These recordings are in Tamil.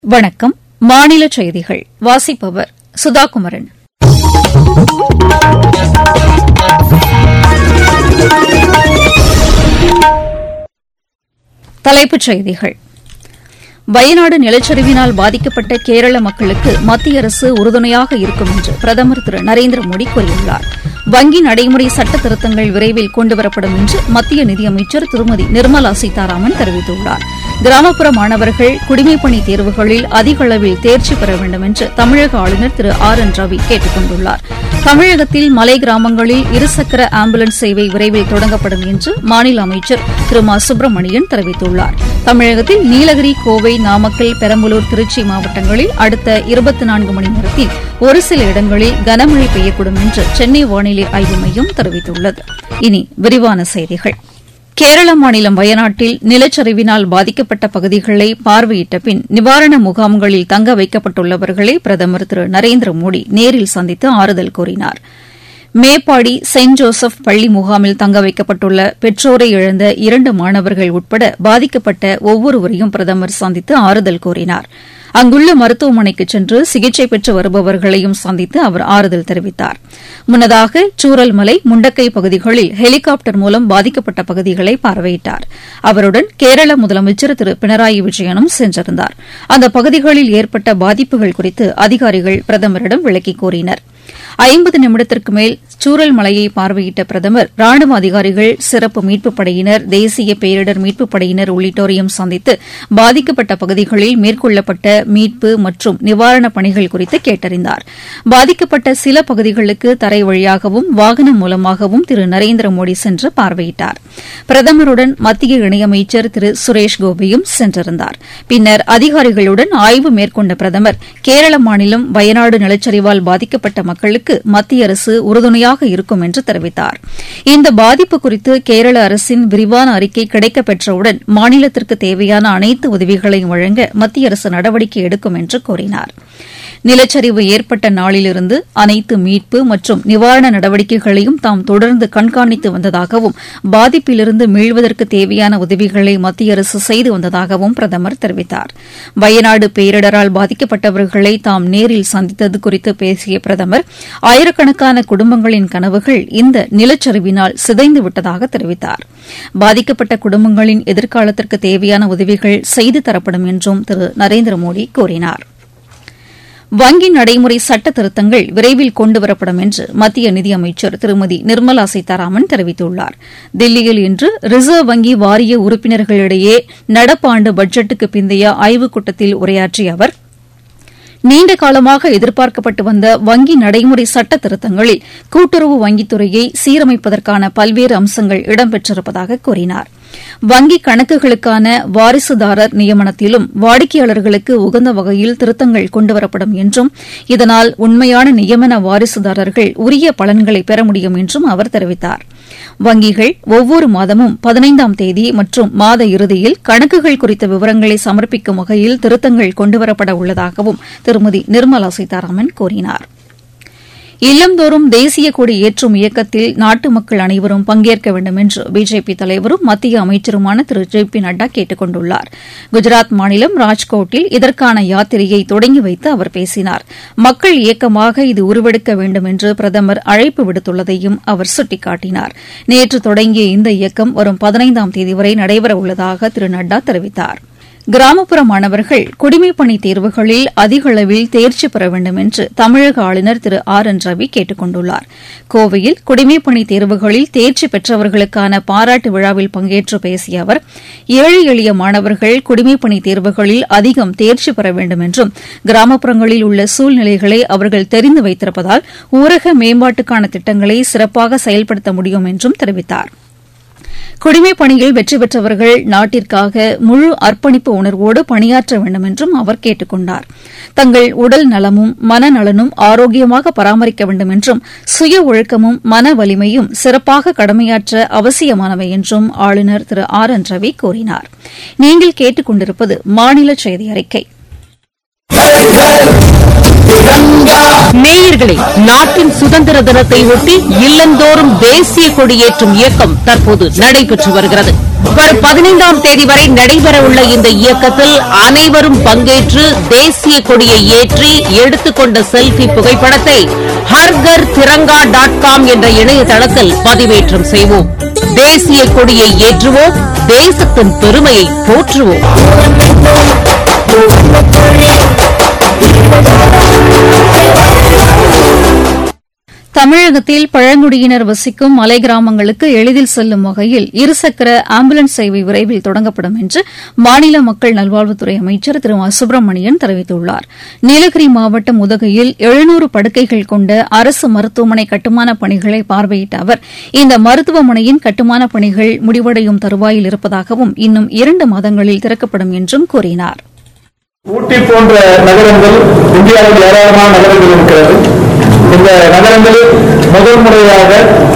வணக்கம் மாநில செய்திகள் வாசிப்பவர் சுதாகுமரன் தலைப்புச் செய்திகள் வயநாடு நிலச்சரிவினால் பாதிக்கப்பட்ட கேரள மக்களுக்கு மத்திய அரசு உறுதுணையாக இருக்கும் என்று பிரதமர் திரு நரேந்திர மோடி கூறியுள்ளார் வங்கி நடைமுறை சட்ட திருத்தங்கள் விரைவில் கொண்டுவரப்படும் என்று மத்திய நிதியமைச்சர் திருமதி நிர்மலா சீதாராமன் தெரிவித்துள்ளார் கிராமப்புற மாணவர்கள் குடிமைப்பணி தேர்வுகளில் அதிக அளவில் தேர்ச்சி பெற வேண்டும் என்று தமிழக ஆளுநர் திரு ஆர் என் ரவி கேட்டுக் கொண்டுள்ளார் தமிழகத்தில் மலை கிராமங்களில் இருசக்கர ஆம்புலன்ஸ் சேவை விரைவில் தொடங்கப்படும் என்று மாநில அமைச்சர் திரு மா சுப்பிரமணியன் தெரிவித்துள்ளார் தமிழகத்தில் நீலகிரி கோவை நாமக்கல் பெரம்பலூர் திருச்சி மாவட்டங்களில் அடுத்த இருபத்தி நான்கு மணி நேரத்தில் ஒரு சில இடங்களில் கனமழை பெய்யக்கூடும் என்று சென்னை வானிலை ஆய்வு மையம் தெரிவித்துள்ளது இனி விரிவான செய்திகள் கேரள மாநிலம் வயநாட்டில் நிலச்சரிவினால் பாதிக்கப்பட்ட பகுதிகளை பார்வையிட்ட பின் நிவாரண முகாம்களில் தங்க வைக்கப்பட்டுள்ளவர்களை பிரதமர் திரு நரேந்திர மோடி நேரில் சந்தித்து ஆறுதல் கூறினார் மேப்பாடி செயின்ட் ஜோசப் பள்ளி முகாமில் தங்க வைக்கப்பட்டுள்ள பெற்றோரை இழந்த இரண்டு மாணவர்கள் உட்பட பாதிக்கப்பட்ட ஒவ்வொருவரையும் பிரதமர் சந்தித்து ஆறுதல் கூறினார் அங்குள்ள மருத்துவமனைக்கு சென்று சிகிச்சை பெற்று வருபவர்களையும் சந்தித்து அவர் ஆறுதல் தெரிவித்தார் முன்னதாக சூரல்மலை முண்டக்கை பகுதிகளில் ஹெலிகாப்டர் மூலம் பாதிக்கப்பட்ட பகுதிகளை பார்வையிட்டார் அவருடன் கேரள முதலமைச்சர் திரு பினராயி விஜயனும் சென்றிருந்தார் அந்த பகுதிகளில் ஏற்பட்ட பாதிப்புகள் குறித்து அதிகாரிகள் பிரதமரிடம் விளக்கிக் கூறினர் ஐம்பது நிமிடத்திற்கு மேல் சூரல் மலையை பார்வையிட்ட பிரதமர் ராணுவ அதிகாரிகள் சிறப்பு மீட்புப் படையினர் தேசிய பேரிடர் மீட்புப் படையினர் உள்ளிட்டோரையும் சந்தித்து பாதிக்கப்பட்ட பகுதிகளில் மேற்கொள்ளப்பட்ட மீட்பு மற்றும் நிவாரணப் பணிகள் குறித்து கேட்டறிந்தார் பாதிக்கப்பட்ட சில பகுதிகளுக்கு தரை வழியாகவும் வாகனம் மூலமாகவும் திரு நரேந்திர மோடி சென்று பார்வையிட்டார் பிரதமருடன் மத்திய இணையமைச்சர் திரு சுரேஷ் கோபியும் சென்றிருந்தார் பின்னர் அதிகாரிகளுடன் ஆய்வு மேற்கொண்ட பிரதமர் கேரள மாநிலம் வயநாடு நிலச்சரிவால் பாதிக்கப்பட்ட மக்களுக்கு மத்திய அரசு உறுதுணையாக இருக்கும் என்று தெரிவித்தார் இந்த பாதிப்பு குறித்து கேரள அரசின் விரிவான அறிக்கை கிடைக்கப் பெற்றவுடன் மாநிலத்திற்கு தேவையான அனைத்து உதவிகளையும் வழங்க மத்திய அரசு நடவடிக்கை எடுக்கும் என்று கூறினார் நிலச்சரிவு ஏற்பட்ட நாளிலிருந்து அனைத்து மீட்பு மற்றும் நிவாரண நடவடிக்கைகளையும் தாம் தொடர்ந்து கண்காணித்து வந்ததாகவும் பாதிப்பிலிருந்து மீள்வதற்கு தேவையான உதவிகளை மத்திய அரசு செய்து வந்ததாகவும் பிரதமர் தெரிவித்தார் வயநாடு பேரிடரால் பாதிக்கப்பட்டவர்களை தாம் நேரில் சந்தித்தது குறித்து பேசிய பிரதமர் ஆயிரக்கணக்கான குடும்பங்களின் கனவுகள் இந்த நிலச்சரிவினால் சிதைந்து விட்டதாக தெரிவித்தார் பாதிக்கப்பட்ட குடும்பங்களின் எதிர்காலத்திற்கு தேவையான உதவிகள் செய்து தரப்படும் என்றும் திரு நரேந்திர மோடி கூறினார் வங்கி நடைமுறை சட்ட திருத்தங்கள் விரைவில் கொண்டுவரப்படும் என்று மத்திய நிதியமைச்சர் திருமதி நிர்மலா சீதாராமன் தெரிவித்துள்ளார் தில்லியில் இன்று ரிசர்வ் வங்கி வாரிய உறுப்பினர்களிடையே நடப்பாண்டு பட்ஜெட்டுக்கு பிந்தைய ஆய்வுக் கூட்டத்தில் உரையாற்றிய அவர் நீண்ட காலமாக எதிர்பார்க்கப்பட்டு வந்த வங்கி நடைமுறை சட்ட திருத்தங்களில் கூட்டுறவு வங்கித்துறையை சீரமைப்பதற்கான பல்வேறு அம்சங்கள் இடம்பெற்றிருப்பதாக கூறினார் வங்கி கணக்குகளுக்கான வாரிசுதாரர் நியமனத்திலும் வாடிக்கையாளர்களுக்கு உகந்த வகையில் திருத்தங்கள் கொண்டுவரப்படும் என்றும் இதனால் உண்மையான நியமன வாரிசுதாரர்கள் உரிய பலன்களை பெற முடியும் என்றும் அவர் தெரிவித்தார் வங்கிகள் ஒவ்வொரு மாதமும் பதினைந்தாம் தேதி மற்றும் மாத இறுதியில் கணக்குகள் குறித்த விவரங்களை சமர்ப்பிக்கும் வகையில் திருத்தங்கள் கொண்டுவரப்பட உள்ளதாகவும் திருமதி நிர்மலா சீதாராமன் கூறினாா் இல்லந்தோறும் தேசிய கொடி ஏற்றும் இயக்கத்தில் நாட்டு மக்கள் அனைவரும் பங்கேற்க வேண்டும் என்று பிஜேபி தலைவரும் மத்திய அமைச்சருமான திரு ஜே பி நட்டா கேட்டுக் கொண்டுள்ளார் குஜராத் மாநிலம் ராஜ்கோட்டில் இதற்கான யாத்திரையை தொடங்கி வைத்து அவர் பேசினார் மக்கள் இயக்கமாக இது உருவெடுக்க வேண்டும் என்று பிரதமர் அழைப்பு விடுத்துள்ளதையும் அவர் சுட்டிக்காட்டினார் நேற்று தொடங்கிய இந்த இயக்கம் வரும் பதினைந்தாம் தேதி வரை நடைபெறவுள்ளதாக திரு நட்டா தெரிவித்தாா் கிராமப்புற மாணவர்கள் குடிமைப்பணி தேர்வுகளில் அதிக அளவில் தேர்ச்சி பெற வேண்டும் என்று தமிழக ஆளுநர் திரு ஆர் என் ரவி கேட்டுக் கொண்டுள்ளார் கோவையில் குடிமைப்பணி தேர்வுகளில் தேர்ச்சி பெற்றவர்களுக்கான பாராட்டு விழாவில் பங்கேற்று பேசிய அவர் ஏழை எளிய மாணவர்கள் குடிமைப்பணி தேர்வுகளில் அதிகம் தேர்ச்சி பெற வேண்டும் என்றும் கிராமப்புறங்களில் உள்ள சூழ்நிலைகளை அவர்கள் தெரிந்து வைத்திருப்பதால் ஊரக மேம்பாட்டுக்கான திட்டங்களை சிறப்பாக செயல்படுத்த முடியும் என்றும் தெரிவித்தாா் குடிமைப் பணியில் வெற்றி பெற்றவர்கள் நாட்டிற்காக முழு அர்ப்பணிப்பு உணர்வோடு பணியாற்ற வேண்டும் என்றும் அவர் கேட்டுக் கொண்டார் தங்கள் உடல் நலமும் மனநலனும் ஆரோக்கியமாக பராமரிக்க வேண்டும் என்றும் சுய ஒழுக்கமும் மன வலிமையும் சிறப்பாக கடமையாற்ற அவசியமானவை என்றும் ஆளுநர் திரு ஆர் என் ரவி கூறினார் நீங்கள் கேட்டுக் கொண்டிருப்பது மாநில செய்தி அறிக்கை நேயர்களே நாட்டின் சுதந்திர தினத்தை ஒட்டி இல்லந்தோறும் தேசிய கொடியேற்றும் இயக்கம் தற்போது நடைபெற்று வருகிறது வரும் பதினைந்தாம் தேதி வரை நடைபெறவுள்ள இந்த இயக்கத்தில் அனைவரும் பங்கேற்று தேசிய கொடியை ஏற்றி எடுத்துக்கொண்ட செல்ஃபி புகைப்படத்தை ஹர்கர் திரங்கா டாட் காம் என்ற இணையதளத்தில் பதிவேற்றம் செய்வோம் தேசிய கொடியை ஏற்றுவோம் தேசத்தின் பெருமையை போற்றுவோம் தமிழகத்தில் பழங்குடியினர் வசிக்கும் மலை கிராமங்களுக்கு எளிதில் செல்லும் வகையில் இருசக்கர ஆம்புலன்ஸ் சேவை விரைவில் தொடங்கப்படும் என்று மாநில மக்கள் நல்வாழ்வுத்துறை அமைச்சர் திரு மா சுப்பிரமணியன் தெரிவித்துள்ளார் நீலகிரி மாவட்டம் உதகையில் எழுநூறு படுக்கைகள் கொண்ட அரசு மருத்துவமனை கட்டுமானப் பணிகளை பார்வையிட்ட அவர் இந்த மருத்துவமனையின் கட்டுமானப் பணிகள் முடிவடையும் தருவாயில் இருப்பதாகவும் இன்னும் இரண்டு மாதங்களில் திறக்கப்படும் என்றும் கூறினார் ஊட்டி போன்ற நகரங்கள் இந்தியாவில் ஏராளமான நகரங்கள் இருக்கிறது இந்த நகரங்களில் முதல் முறையாக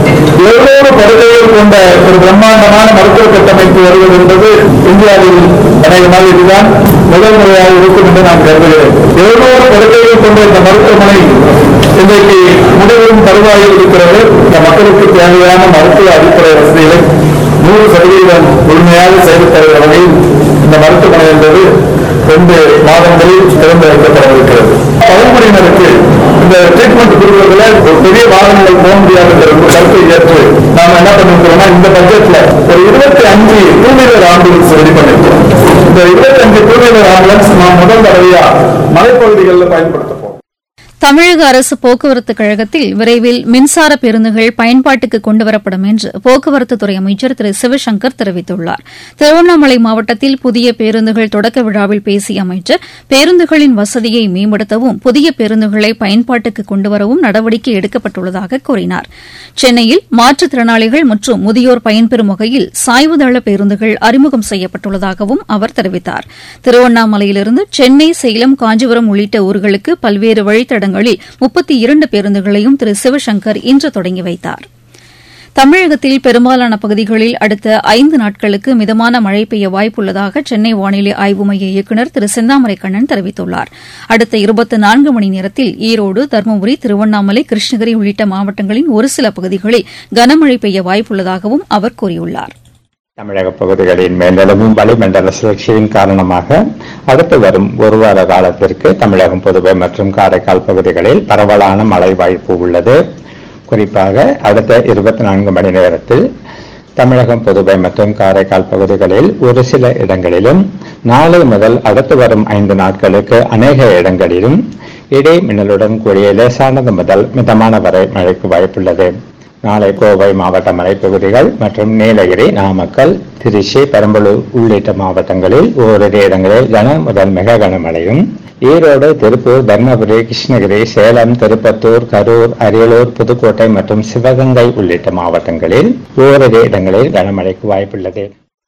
எழுநூறு படுகைகள் கொண்ட ஒரு பிரம்மாண்டமான மருத்துவ கட்டமைப்பு வருவது என்பது இந்தியாவில் அநேகமாக இதுதான் முதல் முறையாக இருக்கும் என்று நான் கருதுகிறேன் எழுநூறு படுகைகள் கொண்ட இந்த மருத்துவமனை இன்றைக்கு முடிவெறும் தருவாயில் இருக்கிறது இந்த மக்களுக்கு தேவையான மருத்துவ அடிப்படை வசதிகளை நூறு சதவீதம் முழுமையாக செயல்படுகிற வகையில் இந்த மருத்துவமனை என்பது ரெண்டு மாதங்களில் திறந்து வைக்கப்படவிருக்கிறது பழங்குடியினருக்கு இந்த ட்ரீட்மெண்ட் கொடுக்கறதுல ஒரு பெரிய வாகனங்கள் போக முடியாதுங்கிற ஒரு கருத்தை ஏற்று நாம என்ன பண்ணிருக்கிறோம்னா இந்த பட்ஜெட்ல ஒரு இருபத்தி அஞ்சு டூ வீலர் ஆம்புலன்ஸ் ரெடி பண்ணிருக்கோம் இந்த இருபத்தி அஞ்சு டூ வீலர் ஆம்புலன்ஸ் நாம் முதல் தடவையா மலைப்பகுதிகளில் பயன்படுத்த போறோம் தமிழக அரசு போக்குவரத்து கழகத்தில் விரைவில் மின்சார பேருந்துகள் பயன்பாட்டுக்கு கொண்டுவரப்படும் என்று போக்குவரத்துத்துறை அமைச்சர் திரு சிவசங்கர் தெரிவித்துள்ளார் திருவண்ணாமலை மாவட்டத்தில் புதிய பேருந்துகள் தொடக்க விழாவில் பேசிய அமைச்சர் பேருந்துகளின் வசதியை மேம்படுத்தவும் புதிய பேருந்துகளை பயன்பாட்டுக்கு கொண்டுவரவும் நடவடிக்கை எடுக்கப்பட்டுள்ளதாக கூறினார் சென்னையில் மாற்றுத்திறனாளிகள் மற்றும் முதியோர் பயன்பெறும் வகையில் சாய்வுதள பேருந்துகள் அறிமுகம் செய்யப்பட்டுள்ளதாகவும் அவர் தெரிவித்தார் திருவண்ணாமலையிலிருந்து சென்னை சேலம் காஞ்சிபுரம் உள்ளிட்ட ஊர்களுக்கு பல்வேறு வழித்தடங்களில் முப்பத்தி இரண்டு பேருந்துகளையும் திரு சிவசங்கர் இன்று தொடங்கி வைத்தார் தமிழகத்தில் பெரும்பாலான பகுதிகளில் அடுத்த ஐந்து நாட்களுக்கு மிதமான மழை பெய்ய வாய்ப்புள்ளதாக சென்னை வானிலை ஆய்வு மைய இயக்குநர் திரு செந்தாமரை கண்ணன் தெரிவித்துள்ளார் அடுத்த இருபத்தி நான்கு மணி நேரத்தில் ஈரோடு தருமபுரி திருவண்ணாமலை கிருஷ்ணகிரி உள்ளிட்ட மாவட்டங்களின் ஒரு சில பகுதிகளில் கனமழை பெய்ய வாய்ப்புள்ளதாகவும் அவர் கூறியுள்ளார் தமிழக பகுதிகளின் மேலெழும்பும் வளிமண்டல சுழற்சியின் காரணமாக அடுத்து வரும் ஒரு வார காலத்திற்கு தமிழகம் புதுவை மற்றும் காரைக்கால் பகுதிகளில் பரவலான மழை வாய்ப்பு உள்ளது குறிப்பாக அடுத்த இருபத்தி நான்கு மணி நேரத்தில் தமிழகம் புதுவை மற்றும் காரைக்கால் பகுதிகளில் ஒரு சில இடங்களிலும் நாளை முதல் அடுத்து வரும் ஐந்து நாட்களுக்கு அநேக இடங்களிலும் இடி மின்னலுடன் கூடிய லேசானது முதல் மிதமான வரை மழைக்கு வாய்ப்புள்ளது நாளை கோவை மாவட்ட மலைப்பகுதிகள் மற்றும் நீலகிரி நாமக்கல் திருச்சி பெரம்பலூர் உள்ளிட்ட மாவட்டங்களில் ஓரிரு இடங்களில் கன முதல் மிக கனமழையும் ஈரோடு திருப்பூர் தர்மபுரி கிருஷ்ணகிரி சேலம் திருப்பத்தூர் கரூர் அரியலூர் புதுக்கோட்டை மற்றும் சிவகங்கை உள்ளிட்ட மாவட்டங்களில் ஓரிரு இடங்களில் கனமழைக்கு வாய்ப்புள்ளது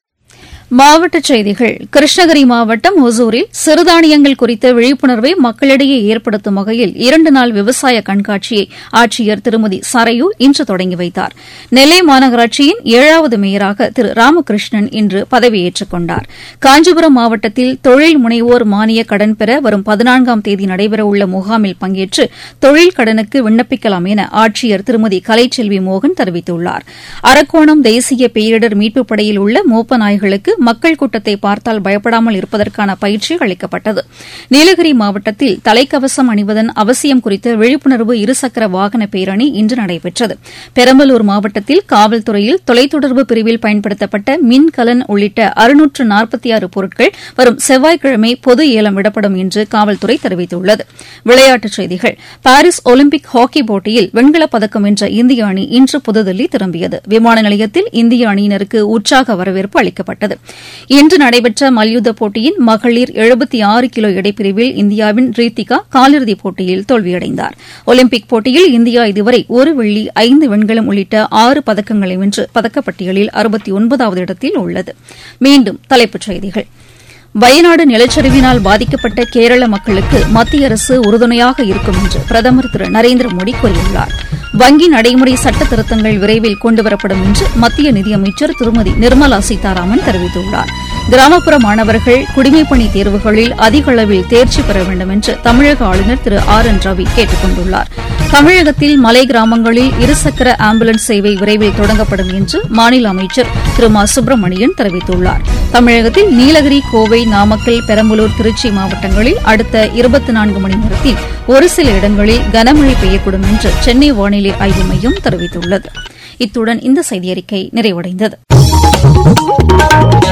மாவட்டச் செய்திகள் கிருஷ்ணகிரி மாவட்டம் ஒசூரில் சிறுதானியங்கள் குறித்த விழிப்புணர்வை மக்களிடையே ஏற்படுத்தும் வகையில் இரண்டு நாள் விவசாய கண்காட்சியை ஆட்சியர் திருமதி சரையு இன்று தொடங்கி வைத்தார் நெல்லை மாநகராட்சியின் ஏழாவது மேயராக திரு ராமகிருஷ்ணன் இன்று பதவியேற்றுக் கொண்டார் காஞ்சிபுரம் மாவட்டத்தில் தொழில் முனைவோர் மானிய கடன் பெற வரும் பதினான்காம் தேதி நடைபெறவுள்ள முகாமில் பங்கேற்று தொழில் கடனுக்கு விண்ணப்பிக்கலாம் என ஆட்சியர் திருமதி கலைச்செல்வி மோகன் தெரிவித்துள்ளார் அரக்கோணம் தேசிய பேரிடர் மீட்புப் படையில் உள்ள மோப்ப நாய்களுக்கு மக்கள் கூட்டத்தை பார்த்தால் பயப்படாமல் இருப்பதற்கான பயிற்சி அளிக்கப்பட்டது நீலகிரி மாவட்டத்தில் தலைக்கவசம் அணிவதன் அவசியம் குறித்த விழிப்புணர்வு இருசக்கர வாகன பேரணி இன்று நடைபெற்றது பெரம்பலூர் மாவட்டத்தில் காவல்துறையில் தொலைத்தொடர்பு பிரிவில் பயன்படுத்தப்பட்ட மின்கலன் உள்ளிட்ட அறுநூற்று நாற்பத்தி ஆறு பொருட்கள் வரும் செவ்வாய்க்கிழமை பொது ஏலம் விடப்படும் என்று காவல்துறை தெரிவித்துள்ளது விளையாட்டுச் செய்திகள் பாரிஸ் ஒலிம்பிக் ஹாக்கி போட்டியில் வெண்கலப் பதக்கம் வென்ற இந்திய அணி இன்று புதுதில்லி திரும்பியது விமான நிலையத்தில் இந்திய அணியினருக்கு உற்சாக வரவேற்பு அளிக்கப்பட்டது இன்று நடைபெற்ற மல்யுத்த போட்டியின் மகளிர் எழுபத்தி ஆறு கிலோ எடைப்பிரிவில் இந்தியாவின் ரீத்திகா காலிறுதிப் போட்டியில் தோல்வியடைந்தார் ஒலிம்பிக் போட்டியில் இந்தியா இதுவரை ஒரு வெள்ளி ஐந்து வெண்கலம் உள்ளிட்ட ஆறு பதக்கங்களை வென்று பதக்கப்பட்டியலில் அறுபத்தி ஒன்பதாவது இடத்தில் உள்ளது மீண்டும் தலைப்புச் செய்திகள் வயநாடு நிலச்சரிவினால் பாதிக்கப்பட்ட கேரள மக்களுக்கு மத்திய அரசு உறுதுணையாக இருக்கும் என்று பிரதமர் திரு நரேந்திர மோடி கூறியுள்ளார் வங்கி நடைமுறை சட்ட திருத்தங்கள் விரைவில் கொண்டுவரப்படும் என்று மத்திய நிதியமைச்சர் திருமதி நிர்மலா சீதாராமன் தெரிவித்துள்ளார் கிராமப்புற மாணவர்கள் குடிமைப்பணி தேர்வுகளில் அதிக அளவில் தேர்ச்சி பெற வேண்டும் என்று தமிழக ஆளுநர் திரு ஆர் என் ரவி கேட்டுக் கொண்டுள்ளார் தமிழகத்தில் மலை கிராமங்களில் இருசக்கர ஆம்புலன்ஸ் சேவை விரைவில் தொடங்கப்படும் என்று மாநில அமைச்சர் திரு மா சுப்பிரமணியன் தெரிவித்துள்ளார் தமிழகத்தில் நீலகிரி கோவை நாமக்கல் பெரம்பலூர் திருச்சி மாவட்டங்களில் அடுத்த இருபத்தி நான்கு மணி நேரத்தில் ஒரு சில இடங்களில் கனமழை பெய்யக்கூடும் என்று சென்னை வானிலை ஆய்வு மையம் தெரிவித்துள்ளது இத்துடன் இந்த செய்தியறிக்கை நிறைவடைந்தது